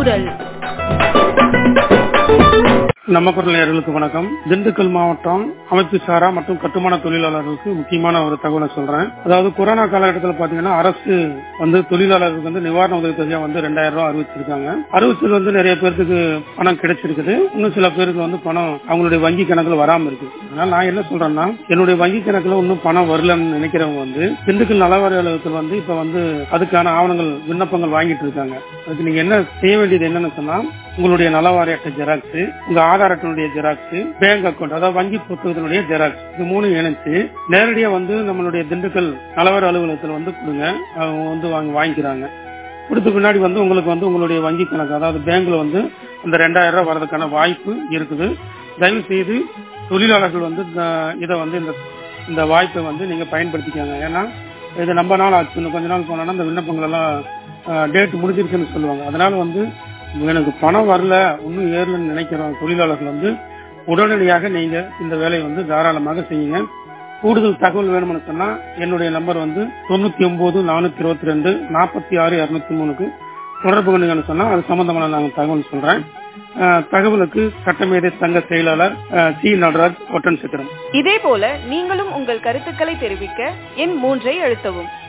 குரல் நம்ம குரல் நேயர்களுக்கு வணக்கம் திண்டுக்கல் மாவட்டம் அமைப்பு சாரா மற்றும் கட்டுமான தொழிலாளர்களுக்கு முக்கியமான ஒரு தகவலை சொல்றேன் அதாவது கொரோனா காலகட்டத்தில் பாத்தீங்கன்னா அரசு வந்து தொழிலாளர்களுக்கு வந்து நிவாரண உதவி தொகையா வந்து ரெண்டாயிரம் ரூபாய் அறிவிச்சிருக்காங்க அறிவிச்சது வந்து நிறைய பேருக்கு பணம் கிடைச்சிருக்குது இன்னும் சில பேருக்கு வந்து பணம் அவங்களுடைய வங்கி கணக்குல வராம இருக்கு அதனால நான் என்ன சொல்றேன்னா என்னுடைய வங்கி கணக்குல இன்னும் பணம் வரலன்னு நினைக்கிறவங்க வந்து திண்டுக்கல் நலவாரி அலுவலகத்தில் வந்து இப்ப வந்து அதுக்கான ஆவணங்கள் விண்ணப்பங்கள் வாங்கிட்டு இருக்காங்க அதுக்கு நீங்க என்ன செய்ய வேண்டியது என்னன்னு சொன்னா உங்களுடைய நலவாரி அட்டை ஜெராக்ஸ் உங்க ஆதார் அட்டனுடைய ஜெராக்ஸ் பேங்க் அக்கௌண்ட் அதாவது வங்கி புத்தகத்தினுடைய ஜெராக்ஸ் இது மூணு இணைச்சு நேரடியா வந்து நம்மளுடைய திண்டுக்கல் நலவாரி அலுவலகத்தில் வந்து கொடுங்க அவங்க வந்து வாங்கி வாங்கிக்கிறாங்க கொடுத்த பின்னாடி வந்து உங்களுக்கு வந்து உங்களுடைய வங்கி கணக்கு அதாவது பேங்க்ல வந்து அந்த ரெண்டாயிரம் ரூபாய் வர்றதுக்கான வாய்ப்பு இருக்குது தயவு செய்து தொழிலாளர்கள் வந்து இந்த- இதை வந்து இந்த இந்த வாய்ப்பை வந்து நீங்க பயன்படுத்திக்கோங்க ஏன்னா இது நம்ம நாள் ஆச்சு இன்னும் கொஞ்ச நாள் போனோம்னா இந்த விண்ணப்பங்கள் எல்லாம் டேட் முடிஞ்சிருக்குன்னு சொல்லுவாங்க அதனால வந்து எனக்கு பணம் வரல இன்னும் ஏறலன்னு நினைக்கிற தொழிலாளர்கள் வந்து உடனடியாக நீங்க இந்த வேலையை வந்து தாராளமாக செய்யுங்க கூடுதல் தகவல் வேணும்னு சொன்னா என்னுடைய நம்பர் வந்து தொண்ணூத்தி ஒன்பது நானூத்தி இருபத்தி ரெண்டு நாற்பத்தி ஆறு இருநூத்தி மூணுக்கு தொடர்பு கொண்டீங்கன்னு சொன்னா அது சம்பந்தமான நான் தகவல் சொல்றேன் அஹ், தகவலுக்கு சட்டமேதை சங்க செயலாளர் அஹ், சி நடராஜ் ஒட்டன் சித்திரம் இதே போல நீங்களும் உங்கள் கருத்துக்களை தெரிவிக்க எண் மூன்றை அழுத்தவும்